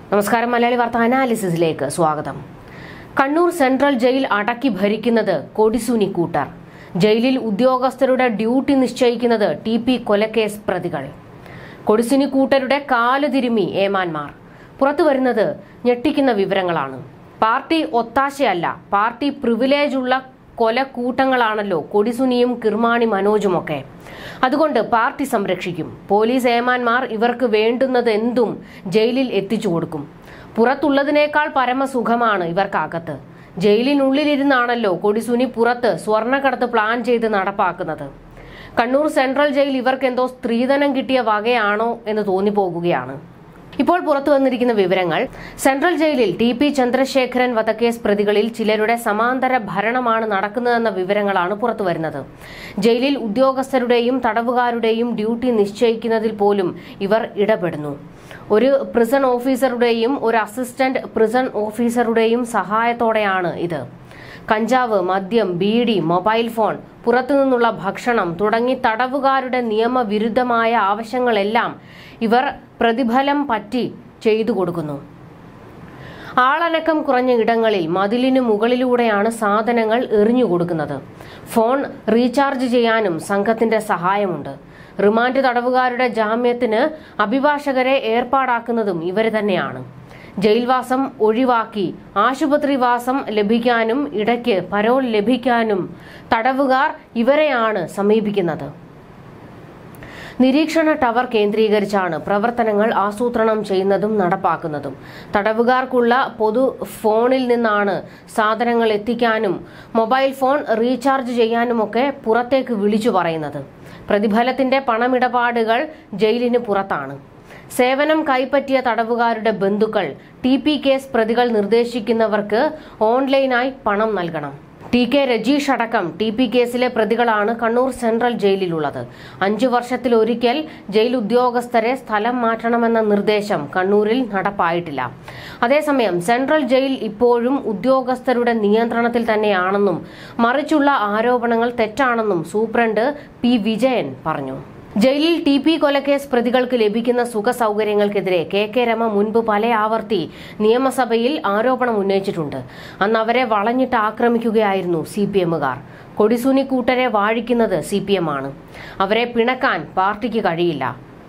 നമസ്കാരം മലയാളി വാർത്ത അനാലിസിസിലേക്ക് സ്വാഗതം കണ്ണൂർ സെൻട്രൽ ജയിൽ അടക്കി ഭരിക്കുന്നത് കൊടിസുനി കൂട്ടർ ജയിലിൽ ഉദ്യോഗസ്ഥരുടെ ഡ്യൂട്ടി നിശ്ചയിക്കുന്നത് ടി പി കൊലക്കേസ് പ്രതികൾ കൊടിസുനി കൂട്ടരുടെ കാല് തിരുമി ഏമാന്മാർ പുറത്തു വരുന്നത് ഞെട്ടിക്കുന്ന വിവരങ്ങളാണ് പാർട്ടി ഒത്താശയല്ല പാർട്ടി പ്രിവിലേജ് ഉള്ള കൊലക്കൂട്ടങ്ങളാണല്ലോ കൊടിസുനിയും കിർമാണി മനോജുമൊക്കെ അതുകൊണ്ട് പാർട്ടി സംരക്ഷിക്കും പോലീസ് ഏമാന്മാർ ഇവർക്ക് വേണ്ടുന്നത് എന്തും ജയിലിൽ എത്തിച്ചു കൊടുക്കും പുറത്തുള്ളതിനേക്കാൾ പരമസുഖമാണ് ഇവർക്കകത്ത് ജയിലിനുള്ളിലിരുന്നാണല്ലോ കൊടിസുനി പുറത്ത് സ്വർണ്ണക്കടത്ത് പ്ലാൻ ചെയ്ത് നടപ്പാക്കുന്നത് കണ്ണൂർ സെൻട്രൽ ജയിൽ ഇവർക്കെന്തോ സ്ത്രീധനം കിട്ടിയ വകയാണോ എന്ന് തോന്നിപ്പോകുകയാണ് ഇപ്പോൾ പുറത്തു വന്നിരിക്കുന്ന വിവരങ്ങൾ സെൻട്രൽ ജയിലിൽ ടി പി ചന്ദ്രശേഖരൻ വധക്കേസ് പ്രതികളിൽ ചിലരുടെ സമാന്തര ഭരണമാണ് നടക്കുന്നതെന്ന വിവരങ്ങളാണ് പുറത്തു വരുന്നത് ജയിലിൽ ഉദ്യോഗസ്ഥരുടെയും തടവുകാരുടെയും ഡ്യൂട്ടി നിശ്ചയിക്കുന്നതിൽ പോലും ഇവർ ഇടപെടുന്നു ഒരു പ്രിസൺ ഓഫീസറുടെയും ഒരു അസിസ്റ്റന്റ് പ്രിസൺ ഓഫീസറുടെയും സഹായത്തോടെയാണ് ഇത് കഞ്ചാവ് മദ്യം ബീഡി മൊബൈൽ ഫോൺ പുറത്തുനിന്നുള്ള ഭക്ഷണം തുടങ്ങി തടവുകാരുടെ നിയമവിരുദ്ധമായ ആവശ്യങ്ങളെല്ലാം ഇവർ പ്രതിഫലം പറ്റി ചെയ്തു കൊടുക്കുന്നു ആളനക്കം കുറഞ്ഞ ഇടങ്ങളിൽ മതിലിന് മുകളിലൂടെയാണ് സാധനങ്ങൾ എറിഞ്ഞു കൊടുക്കുന്നത് ഫോൺ റീചാർജ് ചെയ്യാനും സംഘത്തിന്റെ സഹായമുണ്ട് റിമാൻഡ് തടവുകാരുടെ ജാമ്യത്തിന് അഭിഭാഷകരെ ഏർപ്പാടാക്കുന്നതും ഇവര് തന്നെയാണ് ജയിൽവാസം ഒഴിവാക്കി ആശുപത്രിവാസം ലഭിക്കാനും ഇടയ്ക്ക് പരോൾ ലഭിക്കാനും തടവുകാർ ഇവരെയാണ് സമീപിക്കുന്നത് നിരീക്ഷണ ടവർ കേന്ദ്രീകരിച്ചാണ് പ്രവർത്തനങ്ങൾ ആസൂത്രണം ചെയ്യുന്നതും നടപ്പാക്കുന്നതും തടവുകാർക്കുള്ള പൊതു ഫോണിൽ നിന്നാണ് സാധനങ്ങൾ എത്തിക്കാനും മൊബൈൽ ഫോൺ റീചാർജ് ചെയ്യാനുമൊക്കെ പുറത്തേക്ക് വിളിച്ചു പറയുന്നത് പ്രതിഫലത്തിന്റെ പണമിടപാടുകൾ ജയിലിന് പുറത്താണ് സേവനം കൈപ്പറ്റിയ തടവുകാരുടെ ബന്ധുക്കൾ ടി പി കേസ് പ്രതികൾ നിർദ്ദേശിക്കുന്നവർക്ക് ഓൺലൈനായി പണം നൽകണം ടി കെ രജീഷ് അടക്കം ടി പി കേസിലെ പ്രതികളാണ് കണ്ണൂർ സെൻട്രൽ ജയിലിലുള്ളത് അഞ്ചു വർഷത്തിലൊരിക്കൽ ജയിൽ ഉദ്യോഗസ്ഥരെ സ്ഥലം മാറ്റണമെന്ന നിർദ്ദേശം കണ്ണൂരിൽ നടപ്പായിട്ടില്ല അതേസമയം സെൻട്രൽ ജയിൽ ഇപ്പോഴും ഉദ്യോഗസ്ഥരുടെ നിയന്ത്രണത്തിൽ തന്നെയാണെന്നും മറിച്ചുള്ള ആരോപണങ്ങൾ തെറ്റാണെന്നും സൂപ്രണ്ട് പി വിജയൻ പറഞ്ഞു ജയിലിൽ ടി പി കൊലക്കേസ് പ്രതികൾക്ക് ലഭിക്കുന്ന സുഖ സൗകര്യങ്ങൾക്കെതിരെ കെ കെ രമ മുൻപ് പല ആവർത്തി നിയമസഭയിൽ ആരോപണം ഉന്നയിച്ചിട്ടുണ്ട് അന്ന് അവരെ വളഞ്ഞിട്ട് ആക്രമിക്കുകയായിരുന്നു സി പി എമ്മുകാർ കൊടിസുനി കൂട്ടരെ വാഴിക്കുന്നത് സി പി എം ആണ് അവരെ പിണക്കാൻ പാർട്ടിക്ക് കഴിയില്ല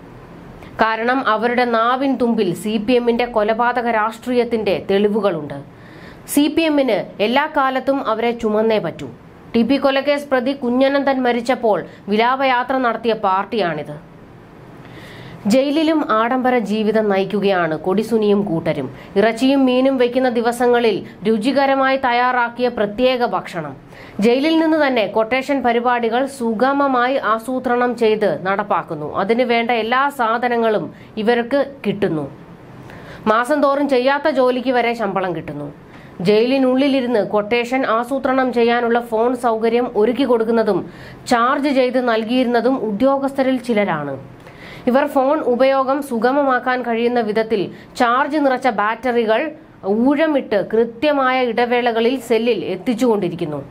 കാരണം അവരുടെ നാവിൻ തുമ്പിൽ സി പി എമ്മിന്റെ കൊലപാതക രാഷ്ട്രീയത്തിന്റെ തെളിവുകളുണ്ട് സി പി എമ്മിന് എല്ലാ കാലത്തും അവരെ ചുമന്നേ പറ്റൂ ടി പി കൊലക്കേസ് പ്രതി കുഞ്ഞനന്തൻ മരിച്ചപ്പോൾ വിലാപയാത്ര നടത്തിയ പാർട്ടിയാണിത് ജയിലിലും ആഡംബര ജീവിതം നയിക്കുകയാണ് കൊടിസുനിയും കൂട്ടരും ഇറച്ചിയും മീനും വയ്ക്കുന്ന ദിവസങ്ങളിൽ രുചികരമായി തയ്യാറാക്കിയ പ്രത്യേക ഭക്ഷണം ജയിലിൽ നിന്ന് തന്നെ കൊട്ടേഷൻ പരിപാടികൾ സുഗമമായി ആസൂത്രണം ചെയ്ത് നടപ്പാക്കുന്നു അതിനു വേണ്ട എല്ലാ സാധനങ്ങളും ഇവർക്ക് കിട്ടുന്നു മാസം തോറും ചെയ്യാത്ത ജോലിക്ക് വരെ ശമ്പളം കിട്ടുന്നു ജയിലിനുള്ളിലിരുന്ന് കൊട്ടേഷൻ ആസൂത്രണം ചെയ്യാനുള്ള ഫോൺ സൗകര്യം ഒരുക്കി കൊടുക്കുന്നതും ചാർജ് ചെയ്ത് നൽകിയിരുന്നതും ഉദ്യോഗസ്ഥരിൽ ചിലരാണ് ഇവർ ഫോൺ ഉപയോഗം സുഗമമാക്കാൻ കഴിയുന്ന വിധത്തിൽ ചാർജ് നിറച്ച ബാറ്ററികൾ ഊഴമിട്ട് കൃത്യമായ ഇടവേളകളിൽ സെല്ലിൽ എത്തിച്ചുകൊണ്ടിരിക്കുന്നു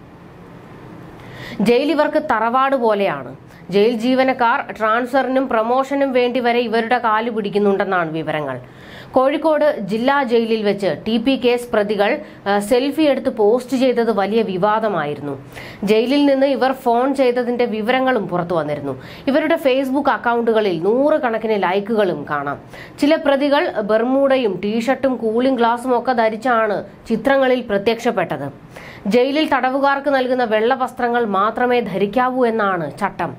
ജയിൽ ഇവർക്ക് തറവാട് പോലെയാണ് ജയിൽ ജീവനക്കാർ ട്രാൻസ്ഫറിനും പ്രമോഷനും വേണ്ടി വരെ ഇവരുടെ കാല് പിടിക്കുന്നുണ്ടെന്നാണ് വിവരങ്ങൾ കോഴിക്കോട് ജില്ലാ ജയിലിൽ വെച്ച് ടി പി കേസ് പ്രതികൾ ആ, സെൽഫി എടുത്ത് പോസ്റ്റ് ചെയ്തത് വലിയ വിവാദമായിരുന്നു ജയിലിൽ നിന്ന് ഇവർ ഫോൺ ചെയ്തതിന്റെ വിവരങ്ങളും പുറത്തു വന്നിരുന്നു ഇവരുടെ ഫേസ്ബുക്ക് അക്കൗണ്ടുകളിൽ നൂറുകണക്കിന് ലൈക്കുകളും കാണാം ചില പ്രതികൾ ബർമൂഡയും ടീഷർട്ടും കൂളിംഗ് ഗ്ലാസും ഒക്കെ ധരിച്ചാണ് ചിത്രങ്ങളിൽ പ്രത്യക്ഷപ്പെട്ടത് ജയിലിൽ തടവുകാർക്ക് നൽകുന്ന വെള്ള വസ്ത്രങ്ങൾ മാത്രമേ ധരിക്കാവൂ എന്നാണ് ചട്ടം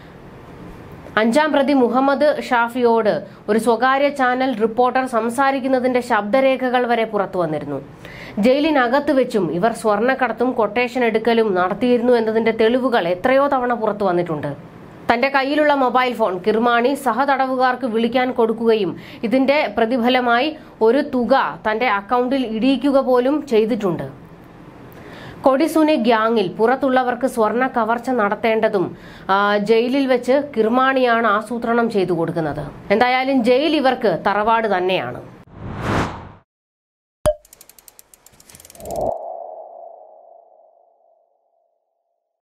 അഞ്ചാം പ്രതി മുഹമ്മദ് ഷാഫിയോട് ഒരു സ്വകാര്യ ചാനൽ റിപ്പോർട്ടർ സംസാരിക്കുന്നതിന്റെ ശബ്ദരേഖകൾ വരെ പുറത്തു വന്നിരുന്നു ജയിലിനകത്ത് വെച്ചും ഇവർ സ്വർണ്ണക്കടത്തും കൊട്ടേഷൻ എടുക്കലും നടത്തിയിരുന്നു എന്നതിന്റെ തെളിവുകൾ എത്രയോ തവണ പുറത്തു വന്നിട്ടുണ്ട് തന്റെ കയ്യിലുള്ള മൊബൈൽ ഫോൺ കിർമാണി സഹതടവുകാർക്ക് വിളിക്കാൻ കൊടുക്കുകയും ഇതിന്റെ പ്രതിഫലമായി ഒരു തുക തന്റെ അക്കൗണ്ടിൽ ഇടിയിക്കുക പോലും ചെയ്തിട്ടുണ്ട് കൊടിസുനി ഗ്യാങ്ങിൽ പുറത്തുള്ളവർക്ക് സ്വർണ്ണ കവർച്ച നടത്തേണ്ടതും ആ, ജയിലിൽ വെച്ച് കിർമാണിയാണ് ആസൂത്രണം ചെയ്തു കൊടുക്കുന്നത് എന്തായാലും ജയിൽ ഇവർക്ക് തറവാട് തന്നെയാണ്